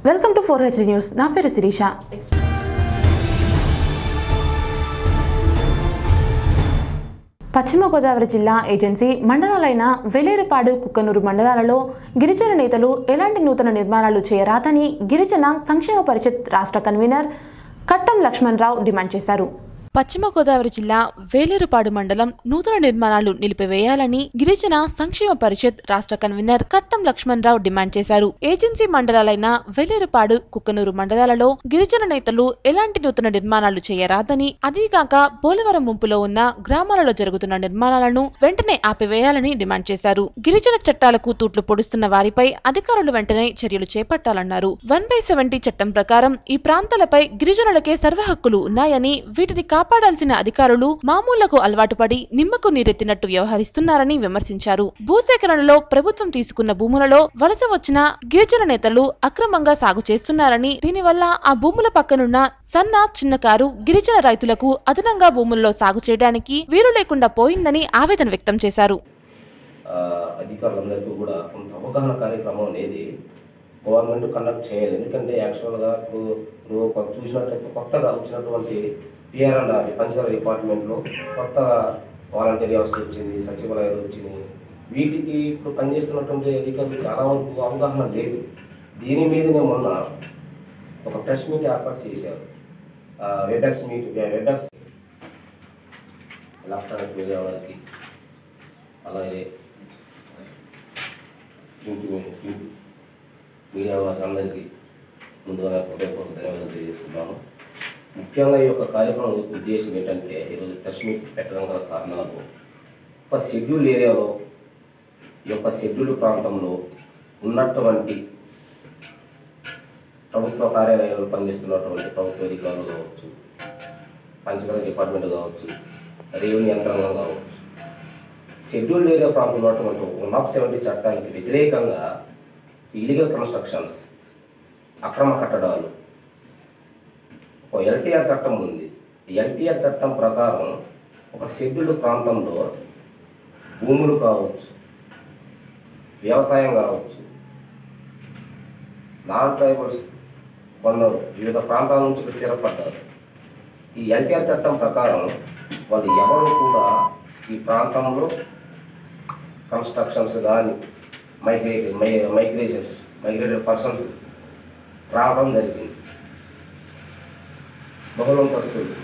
Welcome to four H news నా పేరు శిరీష పశ్చిమ గోదావరి జిల్లా ఏజెన్సీ మండలాలైన వెలేరుపాడు కుక్కనూరు మండలాలలో గిరిజన నేతలు ఎలాంటి నూతన నిర్మాణాలు చేయరాదని గిరిజన సంక్షేమ పరిషత్ రాష్ట్ర కన్వీనర్ కట్టం లక్ష్మణరావు డిమాండ్ చేశారు పశ్చిమ గోదావరి జిల్లా వేలేరుపాడు మండలం నూతన నిర్మాణాలు నిలిపివేయాలని గిరిజన సంక్షేమ పరిషత్ రాష్ట్ర కన్వీనర్ కట్టం లక్ష్మణరావు డిమాండ్ చేశారు ఏజెన్సీ మండలాలైన వేలేరుపాడు కుక్కనూరు మండలాలలో గిరిజన నేతలు ఎలాంటి నూతన నిర్మాణాలు చేయరాదని అదీగాక పోలవరం ముంపులో ఉన్న గ్రామాలలో జరుగుతున్న నిర్మాణాలను వెంటనే ఆపివేయాలని డిమాండ్ చేశారు గిరిజన చట్టాలకు తూట్లు పొడుస్తున్న వారిపై అధికారులు వెంటనే చర్యలు చేపట్టాలన్నారు వన్ బై సెవెంటీ చట్టం ప్రకారం ఈ ప్రాంతాలపై గిరిజనులకే సర్వ హక్కులు ఉన్నాయని వీటిని కాపాడాల్సిన అధికారులు మామూళ్లకు అలవాటు పడి నిమ్మకు నీరెత్తినట్టు వ్యవహరిస్తున్నారని విమర్శించారు భూసేకరణలో ప్రభుత్వం తీసుకున్న భూములలో వలస వచ్చిన గిరిజన నేతలు అక్రమంగా సాగు చేస్తున్నారని దీనివల్ల ఆ భూముల పక్కనున్న సన్న చిన్నకారు గిరిజన రైతులకు అదనంగా భూముల్లో సాగు చేయడానికి వీలు లేకుండా పోయిందని ఆవేదన వ్యక్తం చేశారు ఆ, అధికారులందరికీ కూడా కొంత అవగాహన కార్యక్రమం అనేది గవర్నమెంట్ కండక్ట్ చేయాలి ఎందుకంటే యాక్చువల్గా ఇప్పుడు నువ్వు కొ- చూసినట్లయితే కొత్తగా వచ్చినటువంటి పిఆర్ అండ్ ఆర్ పంచగల డిపార్ట్మెంట్లో కొత్తగా వాలంటీర్ వ్యవస్థ వచ్చింది సచివాలయాలు వచ్చినాయి వీటికి ఇప్పుడు పనిచేస్తున్నటువంటి అధికారులు చాలా వరకు అవగాహన లేదు దీని మీదనే మొన్న ఒక ప్రెస్ మీట్ ఏర్పాటు చేశారు Webex meet Webex electronic media వారికి అలాగే ప్రింట్ మీ- ప్రింట్ మీడియా వారికి అందరికీ ముందుగా హృదయపూర్వక ధన్యవాదాలు తెలియజేస్తున్నాను ముఖ్యంగా ఈ యొక్క కార్యక్రమం యొక్క ఉద్దేశం ఏంటంటే ఈరోజు ప్రెస్ మీట్ పెట్టడం గల కారణాలు ఒక షెడ్యూల్ ఏరియాలో ఈ యొక్క షెడ్యూల్ ప్రాంతంలో ఉన్నటువంటి ప్రభుత్వ కార్యాలయాల్లో పనిచేస్తున్నటువంటి ప్రభుత్వ అధికారులు కావచ్చు పంచగల డిపార్ట్మెంట్ కావచ్చు రెవెన్యూ యంత్రాంగం కావచ్చు షెడ్యూల్డ్ ఏరియా ప్రాంతంలో ఉన్నటువంటి వన్ ఆఫ్ సెవెంటీ చట్టానికి వ్యతిరేకంగా ఇలీగల్ కన్స్ట్రక్షన్స్ అక్రమ కట్టడాలు ఒక ఎల్టీఆర్ చట్టం ఉంది ఎల్టీఆర్ చట్టం ప్రకారం ఒక షెడ్యూల్డ్ ప్రాంతంలో భూములు కావచ్చు వ్యవసాయం కావచ్చు నాన్ ట్రైబల్స్ కొందరు వివిధ ప్రాంతాల నుంచి ఇక్కడ స్థిరపడ్డారు ఈ ఎన్టీఆర్ చట్టం ప్రకారం వాళ్ళు ఎవరు కూడా ఈ ప్రాంతంలో కన్స్ట్రక్షన్స్ కానీ మైగ్రే మై మైగ్రేషన్స్ మైగ్రేటెడ్ పర్సన్స్ రావడం జరిగింది బహుళంతస్తులు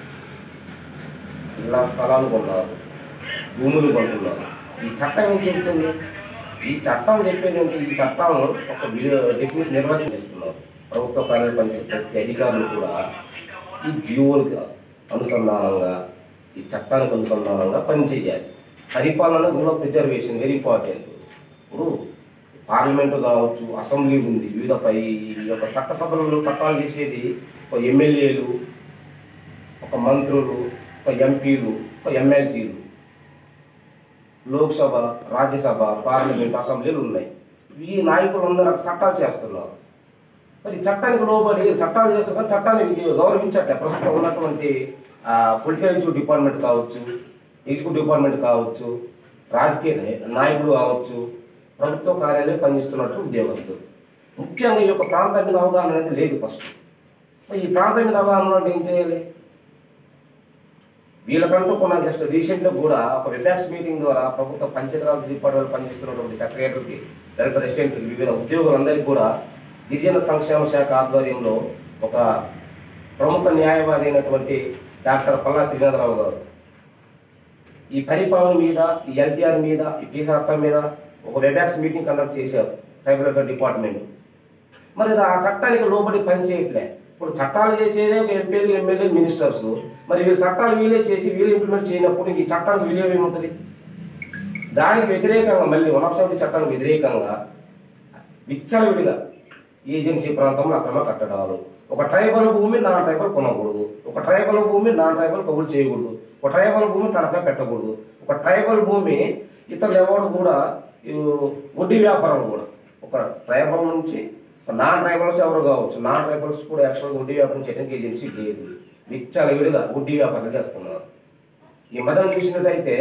ఇలా స్థలాలు కొన్నారు భూములు కొంటున్నారు ఈ చట్టం ఏం చెబుతుంది ఈ చట్టం చెప్పేది ఏంటి ఈ చట్టం ఒక డెఫినేషన్ నిర్వచనం చేస్తున్నారు ప్రభుత్వ కార్యాలయం పనిచేసే ప్రతి అధికారులు కూడా ఈ జీవోలకు అనుసంధానంగా ఈ చట్టానికి అనుసంధానంగా పనిచేయాలి పరిపాలన rule of preservation very important ఇప్పుడు పార్లమెంటు కావచ్చు అసెంబ్లీ ఉంది వివిధ పై ఈ యొక్క చట్టసభలలో చట్టాలు చేసేది ఒక ఎమ్మెల్యేలు ఒక మంత్రులు ఒక ఎంపీలు ఒక ఎమ్మెల్సీలు లోక్సభ రాజ్యసభ పార్లమెంట్ అసెంబ్లీలు ఉన్నాయి ఈ నాయకులందరూ అక్కడ చట్టాలు చేస్తున్నారు మరి చట్టానికి లోబడి చట్టాలు చేస్తున్నారు కానీ చట్టాన్ని గౌరవించట్లే ప్రస్తుతం ఉన్నటువంటి పొలిటికల్ ఎగ్జిక్యూటివ్ డిపార్ట్మెంట్ కావచ్చు ఎగ్జిక్యూటివ్ డిపార్ట్మెంట్ కావచ్చు రాజకీయ నాయకులు కావచ్చు ప్రభుత్వ కార్యాలయం పనిచేస్తున్నట్టు ఉద్యోగస్తులు ముఖ్యంగా ఈ యొక్క ప్రాంతం మీద అవగాహన అనేది లేదు ఫస్ట్ మరి ఈ ప్రాంతం మీద అవగాహన అంటే ఏం చేయాలి వీళ్ళకంటూ కొన్న జస్ట్ రీసెంట్గా కూడా ఒక వెబ్యాక్స్ మీటింగ్ ద్వారా ప్రభుత్వ పంచాయతీరాజ్ డిపార్ట్మెంట్ పనిచేస్తున్నటువంటి సెక్రటరీకి డైరెక్టర్ అసిస్టెంట్ వివిధ ఉద్యోగులందరికీ కూడా గిరిజన సంక్షేమ శాఖ ఆధ్వర్యంలో ఒక ప్రముఖ న్యాయవాది అయినటువంటి డాక్టర్ పల్లా త్రినాథరావు గారు ఈ పరిపాలన మీద ఈ ఎల్టీఆర్ మీద ఈ పీసా చట్టం మీద ఒక వెబ్యాక్స్ మీటింగ్ కండక్ట్ చేశారు ట్రైబల్ అఫేర్ డిపార్ట్మెంట్ మరి ఇది ఆ చట్టానికి లోబడి పని చేయట్లే ఇప్పుడు చట్టాలు చేసేదే ఒక ఎంపీలు ఎమ్మెల్యేలు మినిస్టర్స్ మరి వీళ్ళు చట్టాలు వీలే చేసి వీళ్ళు ఇంప్లిమెంట్ చేయనప్పుడు ఈ చట్టానికి విలువ ఏముంటుంది దానికి వ్యతిరేకంగా మళ్ళీ వన్ ఆఫ్ సెవెంటీ చట్టానికి వ్యతిరేకంగా విచ్చలవిడిగా ఏజెన్సీ ప్రాంతంలో అక్రమ కట్టడాలు ఒక ట్రైబల్ భూమి నాన్ ట్రైబల్ కొనకూడదు ఒక ట్రైబల్ భూమి నాన్ ట్రైబల్ కబులు చేయకూడదు ఒక ట్రైబల్ భూమి తనఖా పెట్టకూడదు ఒక ట్రైబల్ భూమి ఇతరులు ఎవరు కూడా ఈ వడ్డీ వ్యాపారం కూడా ఒక ట్రైబల్ నుంచి నాన్ ట్రైబల్స్ ఎవరు కావచ్చు నాన్ ట్రైబల్స్ కూడా యాక్చువల్గా వడ్డీ వ్యాపారం చేయడానికి ఏజెన్సీ లేదు విచ్చలవిడిగా వడ్డీ వ్యాపారం చేస్తున్నారు ఈ మధ్యన చూసినట్టయితే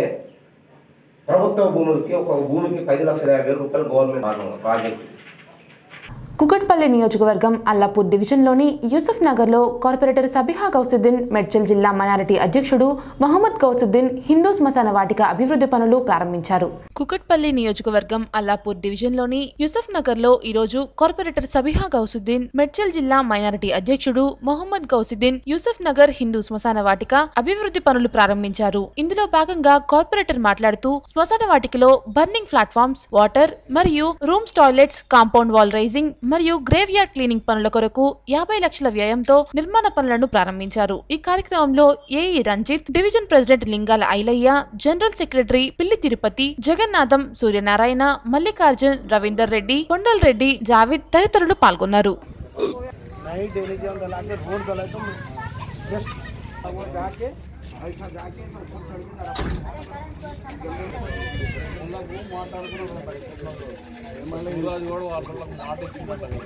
ప్రభుత్వ భూములకి ఒక భూమికి పది లక్షల యాభై వేల రూపాయలు గవర్నమెంట్ ప్రాజెక్ట్ కుకట్పల్లి నియోజకవర్గం అల్లాపూర్ డివిజన్లోని యూసుఫ్ నగర్లో కార్పొరేటర్ సబిహా గౌసుద్దీన్ మెడ్చల్ జిల్లా మైనారిటీ అధ్యక్షుడు మహమ్మద్ గౌసుద్దీన్ హిందూ శ్మశాన వాటిక అభివృద్ధి పనులు ప్రారంభించారు కుకట్పల్లి నియోజకవర్గం అల్లాపూర్ డివిజన్లోని యూసుఫ్ నగర్లో ఈరోజు కార్పొరేటర్ సబిహా గౌసుద్దీన్ మెడ్చల్ జిల్లా మైనారిటీ అధ్యక్షుడు మొహమ్మద్ గౌసుద్దీన్ యూసుఫ్ నగర్ హిందూ శ్మశాన వాటిక అభివృద్ధి పనులు ప్రారంభించారు ఇందులో భాగంగా కార్పొరేటర్ మాట్లాడుతూ శ్మశాన వాటికలో బర్నింగ్ ప్లాట్ఫామ్స్ వాటర్ మరియు rooms toilets compound wall raising మరియు గ్రేవ్ యార్డ్ క్లీనింగ్ పనుల కొరకు యాభై లక్షల వ్యయంతో నిర్మాణ పనులను ప్రారంభించారు ఈ కార్యక్రమంలో AE Ranjith division president Lingala Ailaiah general secretary Pilli Tirupati Jagannatham Suryanarayana Mallikarjun Ravinder Reddy Kondal Reddy Javid తదితరులు పాల్గొన్నారు नहीं डेली के अंदर लाके रोड गला तो जस्ट वो जाके ऐसा जाके तो खुद చదివినారు మళ్ళీ वो మాట్లాడుకున్నాడు మళ్ళీ ఈరోజు కూడా వాళ్ళకి మాట ఇచ్చిందంట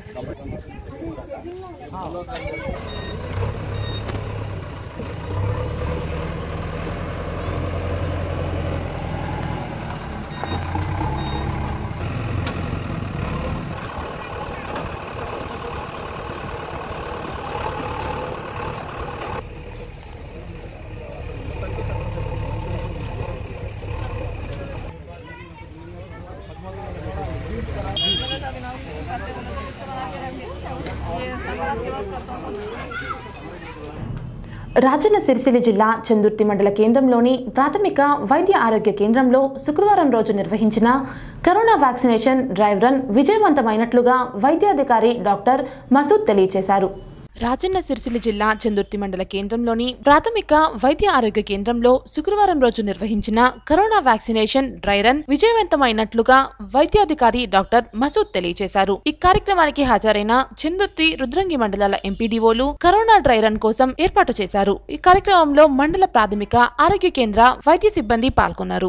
రాజన్న సిరిసిల్ల జిల్లా చందుర్తి మండల కేంద్రంలోని ప్రాథమిక వైద్య ఆరోగ్య కేంద్రంలో శుక్రవారం రోజు నిర్వహించిన కరోనా వ్యాక్సినేషన్ డ్రైవ్ రన్ విజయవంతమైనట్లుగా వైద్యాధికారి డాక్టర్ మసూద్ తెలియజేశారు రాజన్న సిరిసిల్ల జిల్లా చందుర్తి మండల కేంద్రంలోని ప్రాథమిక వైద్య ఆరోగ్య కేంద్రంలో శుక్రవారం రోజు నిర్వహించిన కరోనా వ్యాక్సినేషన్ డ్రై రన్ విజయవంతమైనట్లుగా వైద్యాధికారి డాక్టర్ మసూద్ తెలియజేశారు ఈ కార్యక్రమానికి హాజరైన చందుర్తి రుద్రంగి మండలాల ఎంపీడీఓలు కరోనా డ్రై రన్ కోసం ఏర్పాటు చేశారు ఈ కార్యక్రమంలో మండల ప్రాథమిక ఆరోగ్య కేంద్ర వైద్య సిబ్బంది పాల్గొన్నారు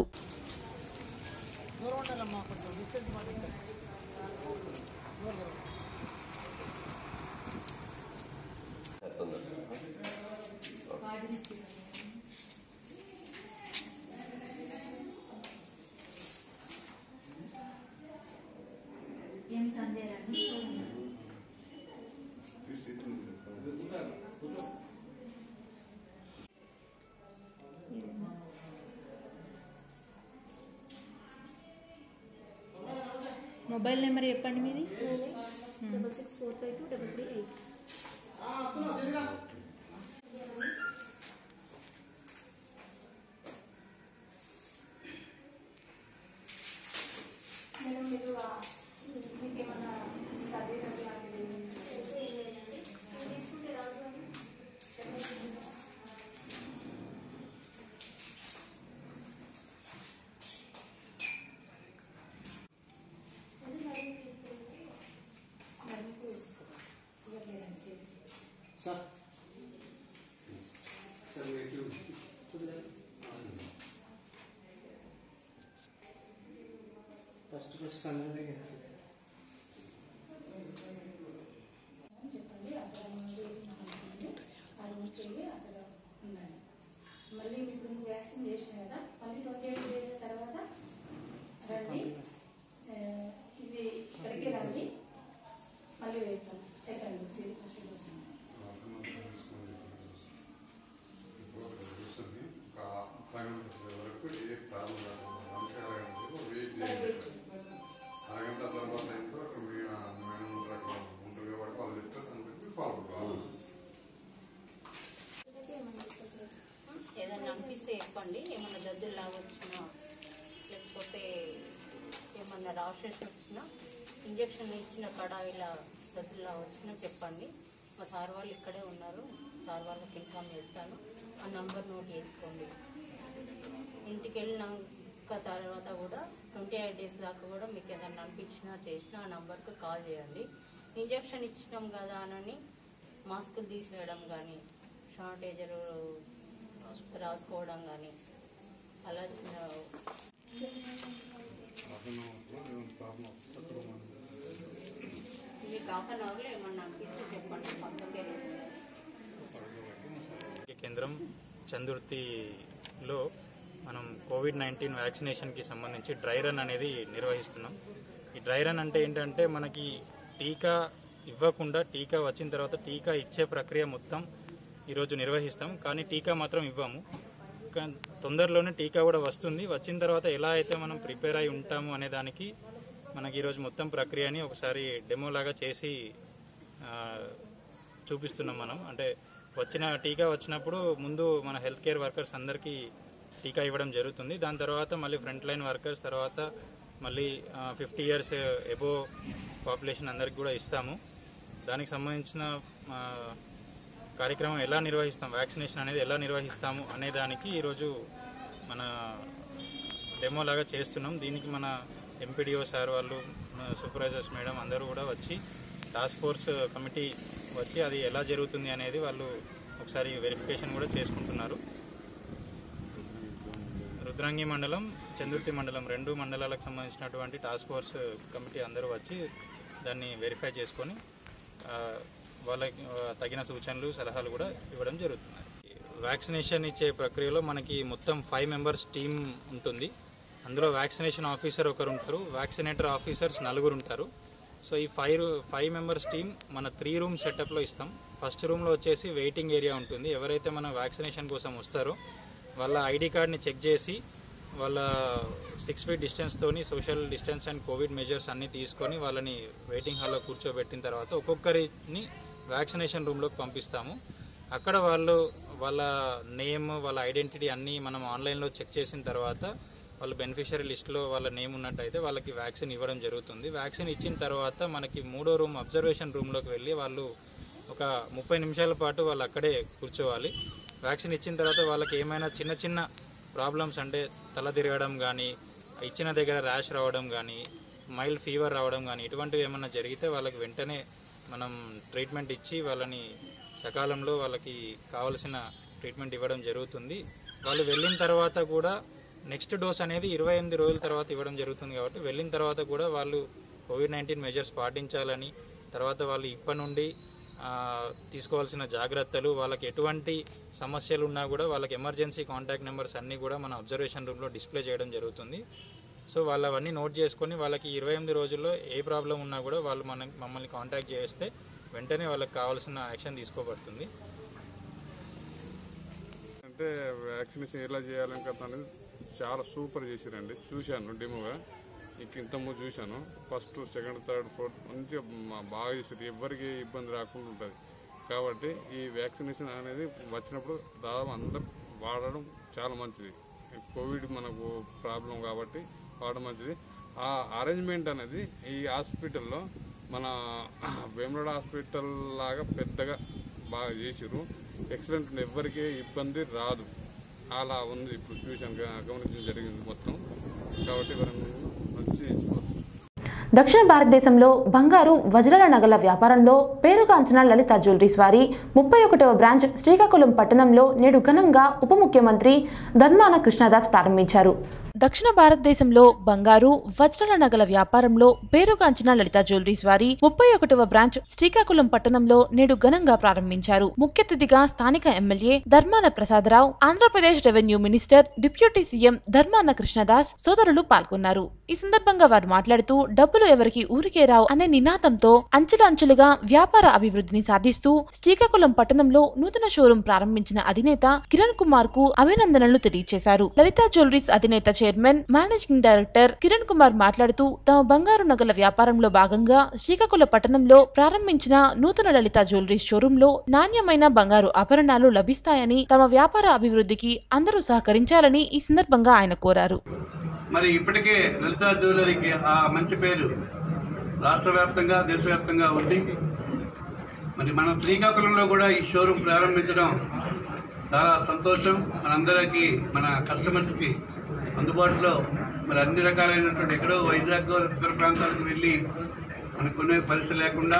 మొబైల్ నెంబర్ చెప్పండి మీది double six four five two double three eight madam మీరు మీకు ఏమన్నా సర్వే లాంటిది తీసుకుంటే రాదు అని సార్ ఫస్ట్ ఫస్ట్ సన్నదే కదా సార్ చెప్పండి అక్కడ నుండి ఆ రూమ్కి వెళ్ళి అక్కడ ఉండండి మళ్ళీ మీకు వ్యాక్సిన్ చేసిన కదా మళ్ళీ ట్వంటీ ఎయిట్ డేస్ తర్వాత రండి ఆ, ఇది ఇక్కడికి రండి మళ్ళీ వేస్తాం సెకండ్ డోస్ ఫస్ట్ డోస్ అరగంట తర్వాత ఏంటో అక్కడ మీ మేడం ఉంటారు అక్కడ ఉంటారు కాబట్టి వాళ్ళు చెప్తారు అని చెప్పి ఫాలో కావాలి ఏదైనా అనిపిస్తే చెప్పండి ఏమన్నా దద్దుల్లాగా వచ్చినా లేకపోతే ఏమన్నా రాషెస్ వచ్చినా ఇంజక్షన్ ఇచ్చిన కడ ఇలా దద్దుల్లా వచ్చినా చెప్పండి మా సార్ వాళ్ళు ఇక్కడే ఉన్నారు సార్ వాళ్ళకి ఇన్ఫామ్ చేస్తాను ఆ నంబర్ నోట్ చేసుకోండి ఇంటికి వెళ్ళినాక తర్వాత కూడా ట్వంటీ ఎయిట్ డేస్ దాకా కూడా మీకు ఏదైనా అనిపించినా చేసినా ఆ నంబర్కి కాల్ చేయండి ఇంజక్షన్ ఇచ్చినాం కదా అని మాస్కులు తీసేయడం కానీ శానిటైజర్ రాసుకోవడం కానీ అలా చిన్న మీకు హాఫ్ అన్ అవర్లో ఏమన్నా అనిపిస్తే చెప్పండి పక్కకి వెళ్ళి ఆరోగ్య కేంద్రం చందుర్తిలో మనం కోవిడ్ నైన్టీన్ వ్యాక్సినేషన్కి సంబంధించి డ్రై రన్ అనేది నిర్వహిస్తున్నాం ఈ డ్రై రన్ అంటే ఏంటంటే మనకి టీకా ఇవ్వకుండా టీకా వచ్చిన తర్వాత టీకా ఇచ్చే ప్రక్రియ మొత్తం ఈరోజు నిర్వహిస్తాం కానీ టీకా మాత్రం ఇవ్వము కానీ తొందరలోనే టీకా కూడా వస్తుంది వచ్చిన తర్వాత ఎలా అయితే మనం ప్రిపేర్ అయి ఉంటాము అనే దానికి మనకి ఈరోజు మొత్తం ప్రక్రియని ఒకసారి డెమో లాగా చేసి ఆ, చూపిస్తున్నాం మనం అంటే వచ్చిన టీకా వచ్చినప్పుడు ముందు మన హెల్త్ కేర్ వర్కర్స్ అందరికీ టీకా ఇవ్వడం జరుగుతుంది దాని తర్వాత మళ్ళీ ఫ్రంట్ లైన్ వర్కర్స్ తర్వాత మళ్ళీ ఫిఫ్టీ ఇయర్స్ ఎబో పాపులేషన్ అందరికి కూడా ఇస్తాము దానికి సంబంధించిన ఆ, కార్యక్రమం ఎలా నిర్వహిస్తాం వ్యాక్సినేషన్ అనేది ఎలా నిర్వహిస్తాము అనే దానికి ఈరోజు మన డెమో లాగా చేస్తున్నాం దీనికి మన ఎంపీడీఓ సార్ వాళ్ళు మన సూపర్వైజర్స్ మేడం అందరూ కూడా వచ్చి టాస్క్ ఫోర్స్ కమిటీ వచ్చి అది ఎలా జరుగుతుంది అనేది వాళ్ళు ఒకసారి వెరిఫికేషన్ కూడా చేసుకుంటున్నారు రుద్రాంగి మండలం చందుర్తి మండలం రెండు మండలాలకు సంబంధించినటువంటి టాస్క్ ఫోర్స్ కమిటీ అందరూ వచ్చి దాన్ని వెరిఫై చేసుకొని ఆ, వాళ్ళకి ఆ, తగిన సూచనలు సలహాలు కూడా ఇవ్వడం జరుగుతుంది వ్యాక్సినేషన్ ఇచ్చే ప్రక్రియలో మనకి మొత్తం ఫైవ్ మెంబర్స్ టీమ్ ఉంటుంది అందులో వ్యాక్సినేషన్ ఆఫీసర్ ఒకరు ఉంటారు వ్యాక్సినేటర్ ఆఫీసర్స్ నలుగురు ఉంటారు సో ఈ ఫైవ్ ఫైవ్ మెంబర్స్ టీమ్ మన త్రీ రూమ్ సెటప్లో ఇస్తాం ఫస్ట్ రూమ్లో వచ్చేసి వెయిటింగ్ ఏరియా ఉంటుంది ఎవరైతే మన వ్యాక్సినేషన్ కోసం వస్తారో వాళ్ళ ఐడి కార్డ్ని చెక్ చేసి వాళ్ళ సిక్స్ ఫీట్ డిస్టెన్స్తోని social distance and covid measures అన్నీ తీసుకొని వాళ్ళని వెయిటింగ్ హాల్లో కూర్చోబెట్టిన తర్వాత ఒక్కొక్కరిని వ్యాక్సినేషన్ రూమ్లోకి పంపిస్తాము అక్కడ వాళ్ళు వాళ్ళ నేమ్ వాళ్ళ ఐడెంటిటీ అన్నీ మనం ఆన్లైన్లో చెక్ చేసిన తర్వాత వాళ్ళ బెనిఫిషరీ లిస్ట్లో వాళ్ళ నేమ్ ఉన్నట్టయితే వాళ్ళకి వ్యాక్సిన్ ఇవ్వడం జరుగుతుంది వ్యాక్సిన్ ఇచ్చిన తర్వాత మనకి మూడో రూమ్ అబ్జర్వేషన్ రూమ్లోకి వెళ్ళి వాళ్ళు ఒక ముప్పై నిమిషాల పాటు వాళ్ళు అక్కడే కూర్చోవాలి వ్యాక్సిన్ ఇచ్చిన తర్వాత వాళ్ళకి ఏమైనా చిన్న చిన్న ప్రాబ్లమ్స్ అంటే తల తిరగడం కానీ ఇచ్చిన దగ్గర ర్యాష్ రావడం కానీ మైల్డ్ ఫీవర్ రావడం కానీ ఇటువంటివి ఏమైనా జరిగితే వాళ్ళకి వెంటనే మనం ట్రీట్మెంట్ ఇచ్చి వాళ్ళని సకాలంలో వాళ్ళకి కావలసిన ట్రీట్మెంట్ ఇవ్వడం జరుగుతుంది వాళ్ళు వెళ్ళిన తర్వాత కూడా నెక్స్ట్ డోస్ అనేది ఇరవై ఎనిమిది రోజుల తర్వాత ఇవ్వడం జరుగుతుంది కాబట్టి వెళ్ళిన తర్వాత కూడా వాళ్ళు కోవిడ్ నైన్టీన్ మెజర్స్ పాటించాలని తర్వాత వాళ్ళు ఇప్పటి నుండి ఆ, తీసుకోవాల్సిన జాగ్రత్తలు వాళ్ళకి ఎటువంటి సమస్యలు ఉన్నా కూడా వాళ్ళకి ఎమర్జెన్సీ కాంటాక్ట్ నెంబర్స్ అన్నీ కూడా మన అబ్జర్వేషన్ రూమ్లో డిస్ప్లే చేయడం జరుగుతుంది సో వాళ్ళు అవన్నీ నోట్ చేసుకొని వాళ్ళకి ఇరవై ఎనిమిది రోజుల్లో ఏ ప్రాబ్లం ఉన్నా కూడా వాళ్ళు మన మమ్మల్ని కాంటాక్ట్ చేస్తే వెంటనే వాళ్ళకి కావాల్సిన యాక్షన్ తీసుకోబడుతుంది అంటే వ్యాక్సినేషన్ ఎలా చేయాలని కదా అనేది చాలా సూపర్ చేసిరండి చూశాను డెమోగా ఇంక ఇంతకుముందు చూశాను ఫస్ట్ సెకండ్ థర్డ్ ఫోర్త్ మంచిగా మా- బాగా చేసారు ఎవరికి ఇబ్బంది రాకుండా ఉంటుంది కాబట్టి ఈ వ్యాక్సినేషన్ అనేది వచ్చినప్పుడు దాదాపు అందరూ వాడడం చాలా మంచిది కోవిడ్ మనకు ప్రాబ్లం కాబట్టి వాడడం మంచిది ఆ అరేంజ్మెంట్ అనేది ఈ హాస్పిటల్లో మన వేములవాడ హాస్పిటల్ లాగా పెద్దగా బాగా చేసిర్రు ఎక్సలెంట్ ఉంది. ఎవ్వరికీ ఇబ్బంది రాదు అలా ఉంది ఇప్పుడు చూసాను గ- గమనించడం జరిగింది మొత్తం కాబట్టి ఎవరైనా మంచి ఇచ్చుకోవచ్చు దక్షిణ భారతదేశంలో బంగారు వజ్రాల నగల వ్యాపారంలో పేరుగాంచిన లలిత జ్యువెలరీస్ వారి ముప్పై ఒకటవ బ్రాంచ్ శ్రీకాకుళం పట్టణంలో నేడు ఘనంగా ఉప ముఖ్యమంత్రి ధర్మాన కృష్ణదాస్ ప్రారంభించారు దక్షిణ భారతదేశంలో బంగారు వజ్రాల నగల వ్యాపారంలో పేరుగాంచిన లలిత జ్యువెలరీస్ వారి ముప్పై ఒకటవ బ్రాంచ్ శ్రీకాకుళం పట్టణంలో నేడు ఘనంగా ప్రారంభించారు ముఖ్య అతిథిగా స్థానిక MLA Dharmana Prasadarao Andhra Pradesh revenue minister deputy CM Dharmana Krishnadas సోదరులు పాల్గొన్నారు ఈ సందర్భంగా వారు మాట్లాడుతూ డబ్బులు ఎవరికి ఊరికే రావు అనే నినాదంతో అంచెలంచెలుగా వ్యాపార అభివృద్ధిని సాధిస్తూ శ్రీకాకుళం పట్టణంలో నూతన షోరూం ప్రారంభించిన అధినేత కిరణ్ కుమార్ కు అభినందనలు తెలియజేశారు లలిత జ్యువెలరీస్ అధినేత chairman managing director Kiran Kumar మాట్లాడుతూ తమ బంగారు నగల వ్యాపారంలో భాగంగా శ్రీకాకుళ పట్టణంలో ప్రారంభించిన నూతన లలిత జ్యువెలరీస్ షోరూంలో నాణ్యమైన బంగారు ఆభరణాలు లభిస్తాయని తమ వ్యాపార అభివృద్ధికి అందరూ సహకరించాలని ఈ సందర్భంగా ఆయన కోరారు మరి ఇప్పటికే లలితా జ్యువెలరీకి ఆ మంచి పేరు రాష్ట్ర వ్యాప్తంగా దేశవ్యాప్తంగా ఉంది మరి మన శ్రీకాకుళంలో కూడా ఈ షోరూమ్ ప్రారంభించడం చాలా సంతోషం మనందరికీ మన కస్టమర్స్కి అందుబాటులో మరి అన్ని రకాలైనటువంటి ఎక్కడో వైజాగ్ ఇతర ప్రాంతాలకు వెళ్ళి మనకు కొనే పరిస్థితి లేకుండా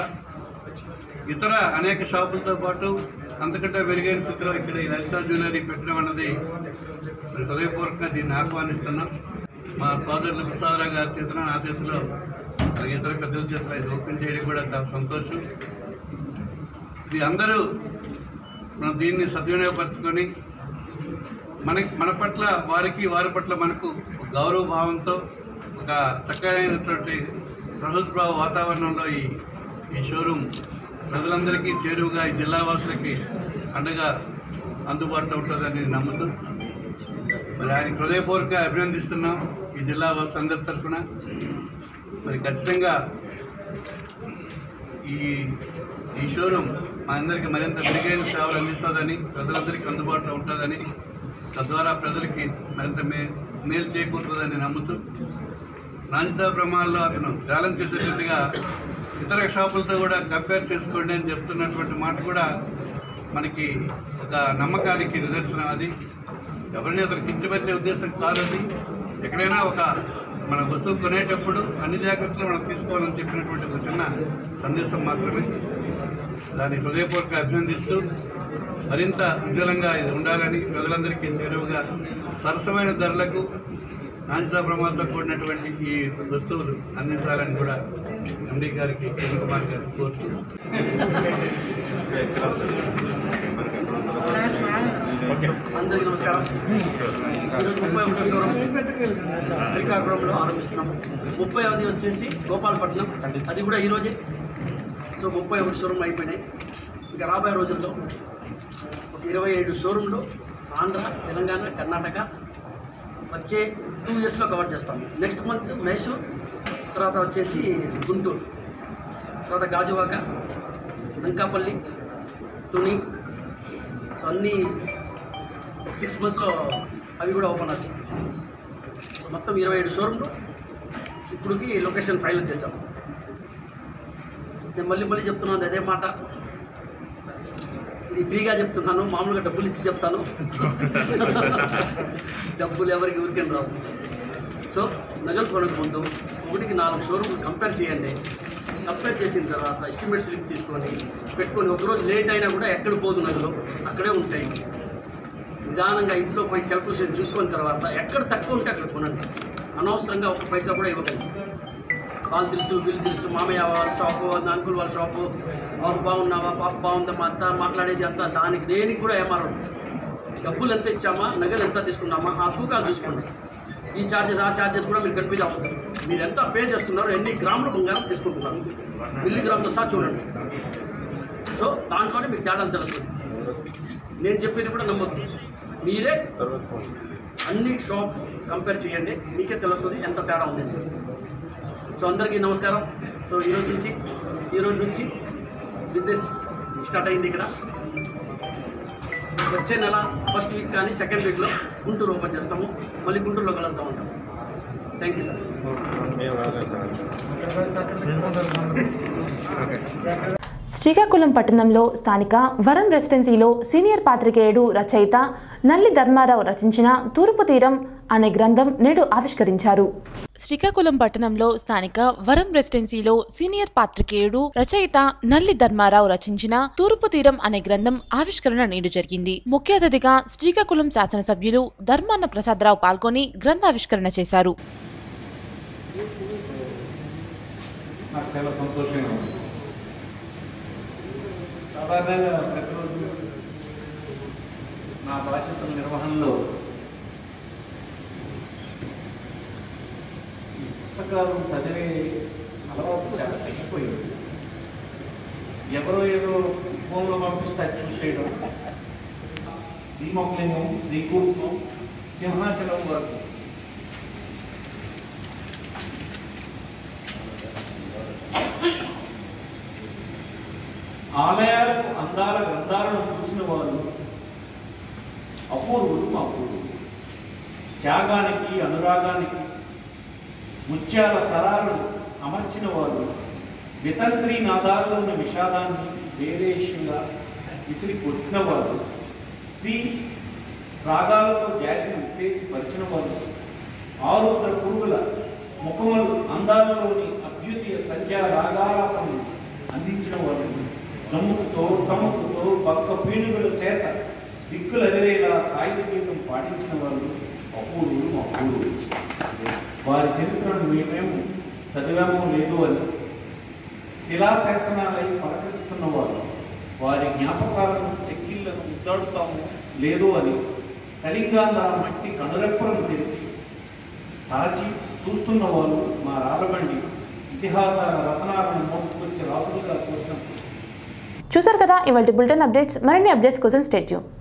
ఇతర అనేక షాపులతో పాటు అంతకంటే మెరుగైన స్థితిలో ఇక్కడ ఈ లలితా జ్యువెలరీ పెట్టడం అన్నది మరి హృదయపూర్వకంగా దీన్ని ఆహ్వానిస్తున్నాం మా సోదరులు ప్రసాదరావు గారి చేతిలో నా చేతిలో అలాగే ఇతర పెద్దల చేతిలో ఇది ఓపెన్ చేయడం కూడా చాలా సంతోషం ఇది అందరూ మనం దీన్ని సద్వినియోగపరచుకొని మనకి మన పట్ల వారికి వారి పట్ల మనకు ఒక గౌరవ భావంతో ఒక చక్కనైనటువంటి ప్రభుత్వ వాతావరణంలో ఈ ఈ షోరూమ్ ప్రజలందరికీ చేరువుగా ఈ జిల్లా వాసులకి అండగా అందుబాటులో ఉంటుందని నమ్ముతూ మరి ఆయన హృదయపూర్వక అభినందిస్తున్నాం ఈ జిల్లా వాసులందరి తరఫున మరి ఖచ్చితంగా ఈ ఈ షోరూమ్ మా అందరికీ మరింత మెరుగైన సేవలు అందిస్తుందని ప్రజలందరికీ అందుబాటులో ఉంటుందని తద్వారా ప్రజలకి మరింత మే మేలు చేకూరుతుందని నమ్ముతూ నాణ్యతా ప్రమాణాల్లో అతను ఛాలెంజ్ చేసేటట్టుగా ఇతర షాపులతో కూడా కంపేర్ చేసుకోండి అని చెప్తున్నటువంటి మాట కూడా మనకి ఒక నమ్మకానికి నిదర్శనం అది ఎవరిని అతను కించబెట్టే ఉద్దేశం కాదు అది ఎక్కడైనా ఒక మన వస్తువు కొనేటప్పుడు అన్ని జాగ్రత్తలు మనం తీసుకోవాలని చెప్పినటువంటి ఒక చిన్న సందేశం మాత్రమే దాన్ని హృదయపూర్వక అభినందిస్తూ మరింత ఉజ్వలంగా ఇది ఉండాలని ప్రజలందరికీ చేరువుగా సరసమైన ధరలకు నాణ్యతా ప్రమాదంతో కూడినటువంటి ఈ వస్తువులు అందించాలని కూడా ఎండి గారికి కిరణ్ కుమార్ గారికి కోరుతూ అందరికీ నమస్కారం ఈరోజు ముప్పై ఒకటో షోరూమ్ శ్రీకాకుళంలో ఆరంభిస్తున్నాము ముప్పై అవధి వచ్చేసి గోపాలపట్నం అది కూడా ఈరోజే సో ముప్పై ఒకటి షోరూమ్ అయిపోయినాయి ఇంకా రాబోయే రోజుల్లో ఒక ఇరవై ఏడు షోరూంలు ఆంధ్ర తెలంగాణ కర్ణాటక వచ్చే టూ ఇయర్స్లో కవర్ చేస్తాము నెక్స్ట్ మంత్ మైసూర్ తర్వాత వచ్చేసి గుంటూరు తర్వాత గాజువాక అంకాపల్లి తుని సో అన్నీ సిక్స్ మంత్స్లో అవి కూడా ఓపెన్ అవుతాయి సో మొత్తం ఇరవై ఏడు షోరూమ్లు ఇప్పుడుకి లొకేషన్ ఫైనల్ చేసాం నేను మళ్ళీ మళ్ళీ చెప్తున్నాను అదే మాట ఇది ఫ్రీగా చెప్తున్నాను మామూలుగా డబ్బులు ఇచ్చి చెప్తాను డబ్బులు ఎవరికి ఊరికేం రావు సో నగలు కొనక ముందు ఒకటికి నాలుగు షోరూమ్లు కంపేర్ చేయండి కంపేర్ చేసిన తర్వాత ఎస్టిమేట్ స్లిప్ తీసుకొని పెట్టుకొని ఒకరోజు లేట్ అయినా కూడా ఎక్కడ పోదు నగలు అక్కడే ఉంటాయి నిదానంగా ఇంట్లో పోయి క్యాల్కులేషన్ చూసుకున్న తర్వాత ఎక్కడ తక్కువ ఉంటే అక్కడ కొనండి అనవసరంగా ఒక పైసా కూడా ఇవ్వకండి వాళ్ళు తెలుసు వీళ్ళు తెలుసు మామయ్య వాళ్ళ షాపు అంకుల్ వాళ్ళ షాపు బాబు బాగున్నావా పాప బాగుందా మా అత్త మాట్లాడేది అంతా దానికి దేనికి కూడా ఏమారం డబ్బులు ఎంత ఇచ్చామా నగలు ఎంత తీసుకున్నామా ఆ తూకాలు చూసుకోండి ఈ ఛార్జెస్ ఆ ఛార్జెస్ కూడా మీరు కన్ఫ్యూజ్ అవుతుంది మీరు ఎంత పే చేస్తున్నారో ఎన్ని గ్రాములు బంగారం తీసుకుంటున్నారు మిల్లీగ్రామ్తో సహా చూడండి సో దాంట్లోనే మీకు తేడాలు తెలుస్తుంది నేను చెప్పేది కూడా నమ్మొద్దు మీరే అన్ని షాప్ కంపేర్ చేయండి మీకే తెలుస్తుంది ఎంత తేడా ఉంది సో అందరికీ నమస్కారం సో ఈరోజు నుంచి ఈరోజు నుంచి బిజినెస్ స్టార్ట్ అయింది ఇక్కడ వచ్చే నెల ఫస్ట్ వీక్ కానీ సెకండ్ వీక్లో గుంటూరు ఓపెన్ చేస్తాము మళ్ళీ గుంటూరులో కలుద్దాం ఉంటాం థ్యాంక్ యూ సార్ శ్రీకాకుళం పట్టణంలో స్థానిక వరం రెసిడెన్సీలో సీనియర్ పాత్రికేయుడు రచయిత నల్లి ధర్మారావు రచించిన తూర్పు తీరం అనే గ్రంథం నేడు ఆవిష్కరించారు శ్రీకాకుళం పట్టణంలో స్థానిక వరం రెసిడెన్సీలో సీనియర్ పాత్రికేయుడు రచయిత నల్లి ధర్మారావు రచించిన తూర్పు తీరం అనే గ్రంథం ఆవిష్కరణ నేడు జరిగింది ముఖ్య అతిథిగా శ్రీకాకుళం శాసనసభ్యులు ధర్మాన ప్రసాదరావు పాల్గొని గ్రంథావిష్కరణ చేశారు నాకు చాలా సంతోషంగా ఉంది సాధారణంగా ప్రతిరోజు నా బాధ్యతల నిర్వహణలో ఈ పుస్తకాలు చదివే అలవాటు చాలా తగ్గిపోయింది ఎవరో ఏదో ఫోన్లో పంపిస్తే అది చూసేయడం శ్రీమొక్కలింగం శ్రీకూర్మం సింహాచలం వరకు ఆలయాలకు అందాల గ్రంథాలను చూసిన వారు అపూర్వులు మా పూర్వులు త్యాగానికి అనురాగానికి ముత్యాల సరాలను అమర్చిన వారు వితంత్రి నాదాల్లో ఉన్న విషాదాన్ని వేరేషంగా విసిరి కొట్టిన వారు స్త్రీ రాగాలతో జాతిని ఉత్తేజపరిచిన వారు ఆరుద్ర పురుగుల ముఖములు అందాలలోని అభ్యుదయ సంధ్యా రాగాలను అందించిన వారు జమ్ముకుతో తమ్ముకుతో పక్క పీనుగుల చేత దిక్కులు ఎదిరేలా సాయుధ గీతం పాటించిన వాళ్ళు అపూర్వులు అపూర్వులు వారి చరిత్రను మేమేమో చదివామో లేదో అని శిలాశాసనాలై పలకరిస్తున్న వారు వారి జ్ఞాపకాలను చెక్కిళ్లను ముద్దాడుతాము లేదో అని కలింగాంధ్ర మట్టి కనురెప్పలను తెరిచి తాచి చూస్తున్న వాళ్ళు మా రాలబండి ఇతిహాసాల రతనాలను మోసుకొచ్చి రాసులుగా చూసారు కదా ఇవాళ బులెటిన్ అప్డేట్స్ మరిన్ని అప్డేట్స్ కోసం స్టేట్యూ